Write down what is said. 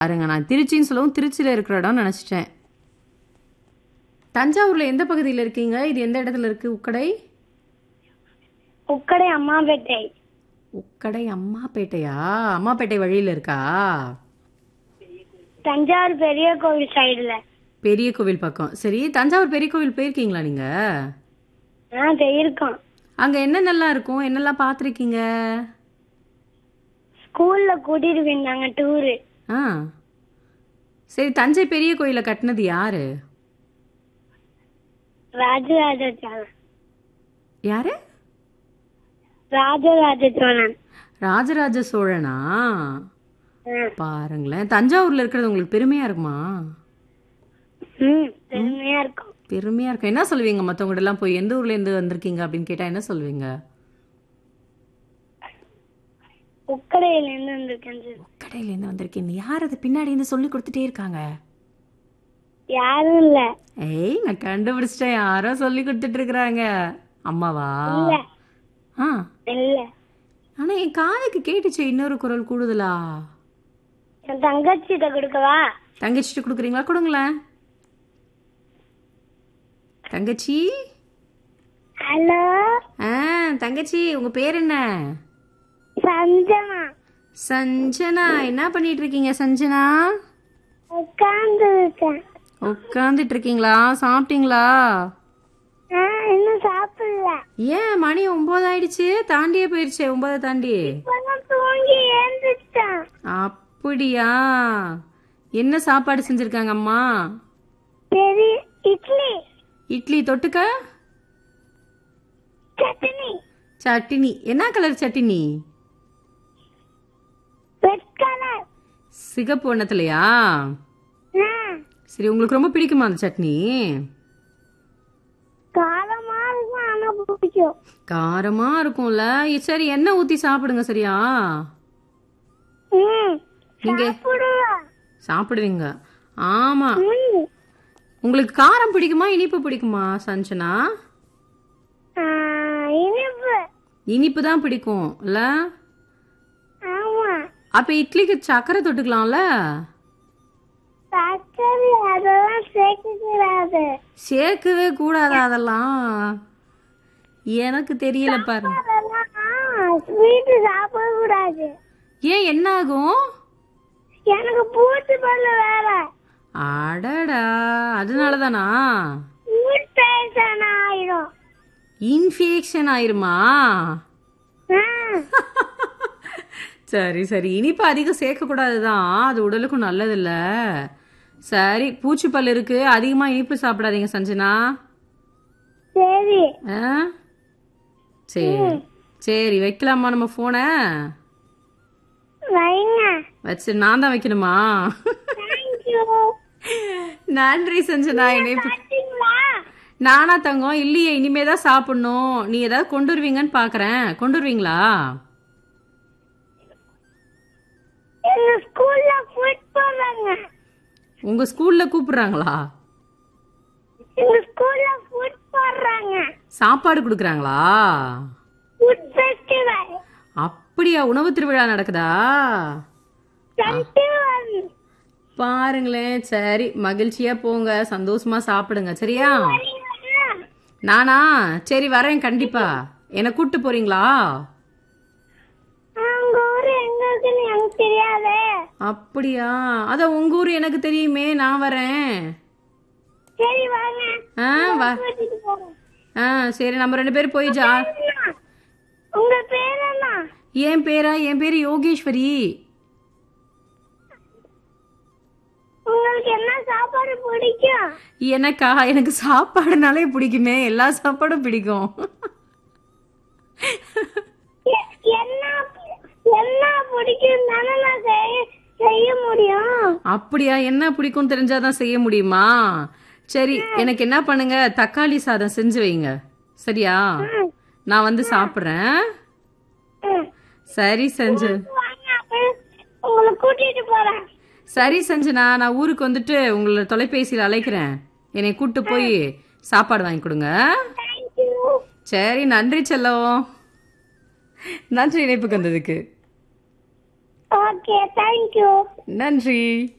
பாருங்க நான் திருச்சின்னு சொல்லவும் திருச்சியில் இருக்கிற இடம்னு நினச்சிட்டேன் தஞ்சாவூரில் எந்த பகுதியில் இருக்கீங்க இது எந்த இடத்துல இருக்கு உக்கடை உக்கடை அம்மாபேட்டை உக்கடை அம்மாப்பேட்டையா அம்மாப்பேட்டை வழியில் இருக்கா தஞ்சாவூர் பெரிய கோவில் சைடுல பெரிய கோவில் பக்கம் சரி தஞ்சாவூர் பெரிய கோவில் போயிருக்கீங்களா நீங்கள் ஆ போயிருக்கோம் அங்கே என்னென்னலாம் இருக்கும் என்னெல்லாம் பார்த்துருக்கீங்க ஸ்கூல்ல கூட்டிட்டு போயிருந்தாங்க டூரு ஆ சரி தஞ்சை பெரிய கோயிலை கட்டினது யாரு ராஜராஜ சோழன் யாரு ராஜராஜ சோழன் ராஜராஜ சோழனா ஆ. பாருங்களேன் தஞ்சாவூர்ல இருக்கிறது உங்களுக்கு பெருமையா இருக்குமா ம் பெருமையா இருக்கும் பெருமையா இருக்கும் என்ன சொல்லுவீங்க மத்தவங்க எல்லாம் போய் எந்த ஊர்ல இருந்து வந்திருக்கீங்க அப்படின்னு கேட்டா என்ன சொல்லுவீங்க உக்கடையில இருந்து வந்திருக்கேன் சார் கடையில இருந்து வந்திருக்கீங்க யார் அது பின்னாடி இருந்து சொல்லி கொடுத்துட்டே இருக்காங்க யாரும் இல்ல ஏய் நான் கண்டுபிடிச்சிட்டேன் யாரோ சொல்லி கொடுத்துட்டு இருக்கிறாங்க அம்மாவா இல்ல ஆ இல்ல ஆனா என் காதுக்கு கேட்டுச்சு இன்னொரு குரல் கூடுதலா என் தங்கச்சிட்ட கொடுக்கவா தங்கச்சிட்டு கொடுக்குறீங்களா கொடுங்களேன் தங்கச்சி ஹலோ ஆ தங்கச்சி உங்க பேர் என்ன சஞ்சனா சஞ்சனா என்ன பண்ணிட்டு இருக்கீங்க சஞ்சனா உட்கார்ந்து இருக்கேன் உட்காந்துட்டு இருக்கீங்களா சாப்பிட்டீங்களா ஆ இன்னும் சாப்பிடல ஏன் மணி ஒன்பது ஆயிடுச்சு தாண்டியே போயிடுச்சே ஒன்பதை தாண்டி இப்பதான் தூங்கி எழுந்துட்டேன் அப்படியா என்ன சாப்பாடு செஞ்சிருக்காங்க அம்மா சரி இட்லி இட்லி தொட்டுக்க சட்னி சட்டினி என்ன கலர் சட்டினி ரெட் கலர் சிகப்பு வண்ணத்துலையா ஆ சரி உங்களுக்கு ரொம்ப பிடிக்குமா அந்த சட்னி காரமா இருக்கும் ஆனா பிடிக்கும் காரமா இருக்கும்ல சரி எண்ணெய் ஊத்தி சாப்பிடுங்க சரியா ம் நீங்க சாப்பிடுவேன் சாப்பிடுவீங்க ஆமா ம் உங்களுக்கு காரம் பிடிக்குமா இனிப்பு பிடிக்குமா சஞ்சனா ஆ, இனிப்பு இனிப்பு தான் பிடிக்கும் இல்ல ஆமா அப்ப இட்லிக்கு சக்கரை தொட்டுக்கலாம்ல சர்க்கரை அதெல்லாம் சேர்க்கக்கூடாது சேர்க்கவே கூடாது அதெல்லாம் எனக்கு தெரியல பாருங்க அதெல்லாம் ஸ்வீட்டு சாப்பிடக்கூடாது ஏன் என்ன ஆகும் எனக்கு பூச்சி பல்லு வேற அடடா அதனாலதானா ஃபுட் பாய்சன் ஆயிடும் இன்ஃபெக்ஷன் ஆயிருமா ஆ, சரி சரி இனிப்பு அதிகம் சேர்க்கக்கூடாது தான் அது உடலுக்கும் நல்லதில்ல சரி பூச்சி பல் இருக்கு அதிகமா இனிப்பு சாப்பிடாதீங்க சஞ்சனா சரி ஆ சரி சரி வைக்கலாமா நம்ம போனை வைங்க வச்சு நான் தான் வைக்கணுமா தேங்க்யூ நன்றி சஞ்சனா இணைப்பு பார்த்தீங்களா நானா தங்கம் இல்லையே இனிமே தான் சாப்பிடணும் நீ ஏதாவது கொண்டு வருவீங்கன்னு பாக்குறேன் கொண்டு வருவீங்களா எங்க ஸ்கூல்ல ஃபுட் போடுறாங்க உங்க ஸ்கூல்ல கூப்பிடுறாங்களா எங்க ஸ்கூல்ல ஃபுட் போடுறாங்க சாப்பாடு கொடுக்குறாங்களா ஃபுட் ஃபெஸ்டிவல் அப்படியா உணவு திருவிழா நடக்குதா டுவெண்ட்டி ஒன் பாருங்களேன் சரி மகிழ்ச்சியா போங்க சந்தோஷமா சாப்பிடுங்க சரியா நானா சரி வரேன் கண்டிப்பா என்னை கூட்டு போறீங்களா அவங்க ஊரு எங்க இருக்குன்னு எனக்கு தெரியாதே அப்படியா அத உங்க ஊர் எனக்கு தெரியுமே நான் வரேன் சரி வாங்க ஆ வா கூட்டிட்டு போறேன் ஆ சரி நம்ம ரெண்டு பேரும் போய் ஜா என்ன? உங்க பேர் என்ன என் பேரா என் பேரு யோகேஸ்வரி உங்களுக்கு என்ன சாப்பாடு பிடிக்கும் எனக்கா எனக்கு சாப்பாடுனாலே பிடிக்குமே எல்லா சாப்பாடும் பிடிக்கும் எ- என்ன என்ன பிடிக்கும் தானே நான் செய்ய செய்ய முடியும் அப்படியா என்ன பிடிக்கும் தெரிஞ்சாதான் செய்ய முடியுமா சரி எனக்கு என்ன பண்ணுங்க தக்காளி சாதம் செஞ்சு வைங்க சரியா நான் வந்து சாப்பிட்றேன் ம். சரி செஞ்சு வாங்க அப்புறம் உங்களை கூட்டிட்டு போறேன் சரி சஞ்சனா நான் ஊருக்கு வந்துட்டு உங்களை தொலைபேசியில் அழைக்கிறேன் என்னை கூட்டு போய் சாப்பாடு வாங்கி கொடுங்க தேங்க்யூ சரி நன்றி செல்லம் நன்றி இணைப்புக்கு வந்ததுக்கு ஓகே தேங்க்யூ நன்றி